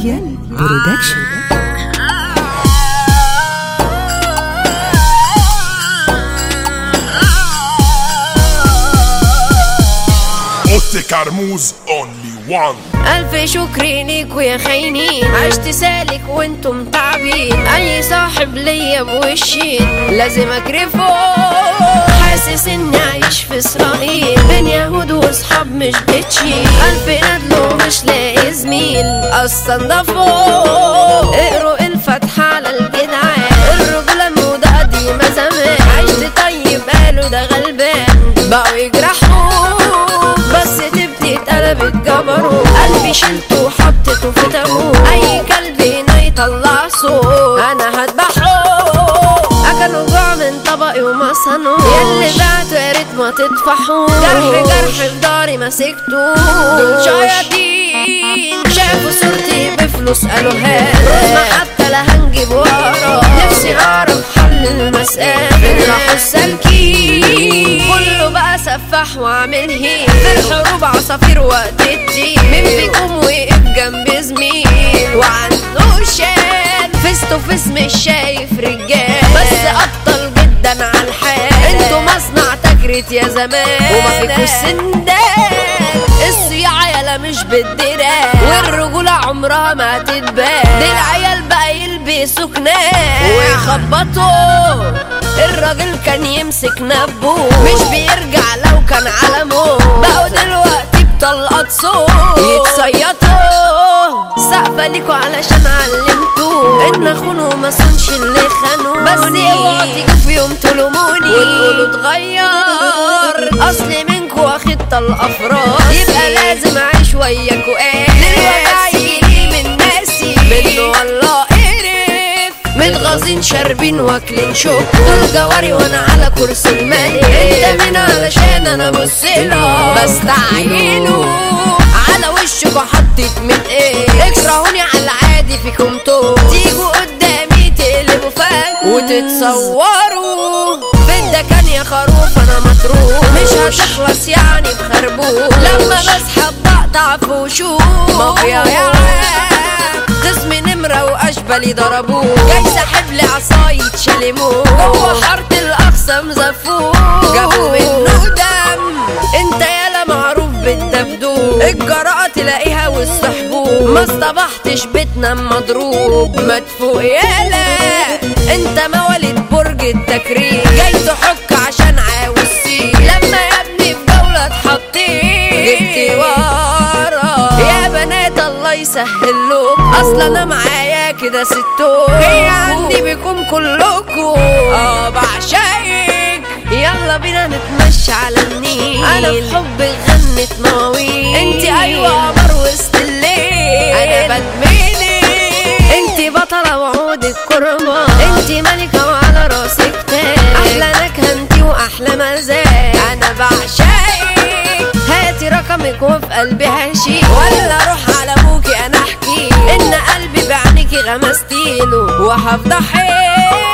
ميديا برودكشن اوتي كرموز اونلي وان ألف شكر ليكوا يا خاينين عشت سالك وانتم تعبين أي صاحب ليا بوشين لازم أكرفه حاسس إني عايش في إسرائيل بين يهود وأصحاب مش بتشيل ألف ندل مش لاقي زميل أستنضفوا اقروا الفتحة على الجدعان الرجولة الموضة قديمة زمان عشت طيب قالوا ده غلبان بقوا يجرحوا بس تبتي اتقلبت جبروه قلبي شلته وحطيته في تابوت اي كلب هنا يطلع صوت انا هذبحه اكلوا جوع من طبقي وما صنوه ياللي بعته يا ريت ما تطفحوه جرح جرح في داري مسكته دول شياطين شافوا صورتي بفلوس قالوا هذا ما حتى لا هنجيب ورا نفسي اعرف حل المسألة راحوا السالكين كله بقى سفاح وعامل هين في الحروب عصافير وقت الدين مين فيكم وقف جنب زميل وعنده شان فيس تو فيس مش شايف رجال بس ابطل جدا على الحال انتوا مصنع تجريت يا زمان وما فيكوش سندان الصياعة يالا مش بالدراع والرجولة عمرها ما تتبان دي العيال بقى يلبسوا كنان ويخبطوا الراجل كان يمسك نبو مش بيرجع لو كان على موت بقوا دلوقتي بطلقات صوت يتصيطوا سقفة ليكوا علشان علمتوا ان اخونه ما صنش اللي خانوا بس اوعوا تيجوا في يوم تلوموني وتقولوا اتغير اصل منكوا واخد طلقة فراس يبقى لازم اعيش وياكوا ايه دلوقتي يجيلي من ناسي منه والله قرف متغاظين شاربين واكلين شوك دول جواري وانا على كرسي المالي انت مين علشان انا بصيله بستعينه على وشك وحطيت من ايه اكرهوني على العادي فيكم تو تيجوا قدامي تقلبوا فن وتتصوروا فدا كان يا خروف انا مطروح مش هتخلص يعني بخربوش لما بسحب بقطع في وشوش مافيا يا عام قسمي نمرة وأشبالي ضربوه جاي ساحب لي عصاية شلموه جوه حارة الأقصى مزفوه جابوا منه دم انت يالا معروف بالدبدوب الجراءة تلاقيها والسحبوب ما اصطبحتش بتنام مضروب مدفوق يالا انت مواليد برج التكريم جاي تحك عشان عاوز سيب لما يا ابني في جولة اتحطيت جبتي ورا يا بنات الله يسهل لكم اصلا انا معايا كده ستون هي عندي بكم كلكم اه بعشقك يلا بينا نتمشى على النيل انا في حبك غنت مواويل انت ايوه قمر وسط الليل انا بدمنك انت بطلة وعودك كرمة انت ملكة وعلى راسك تاج احلى نكهة انت واحلى مزاج انا بعشقك هاتي رقمك وفي قلبي هشيل ولا اروح على ابوكي انا احكي ان قلبي بعينيكي غمستيله وهفضحك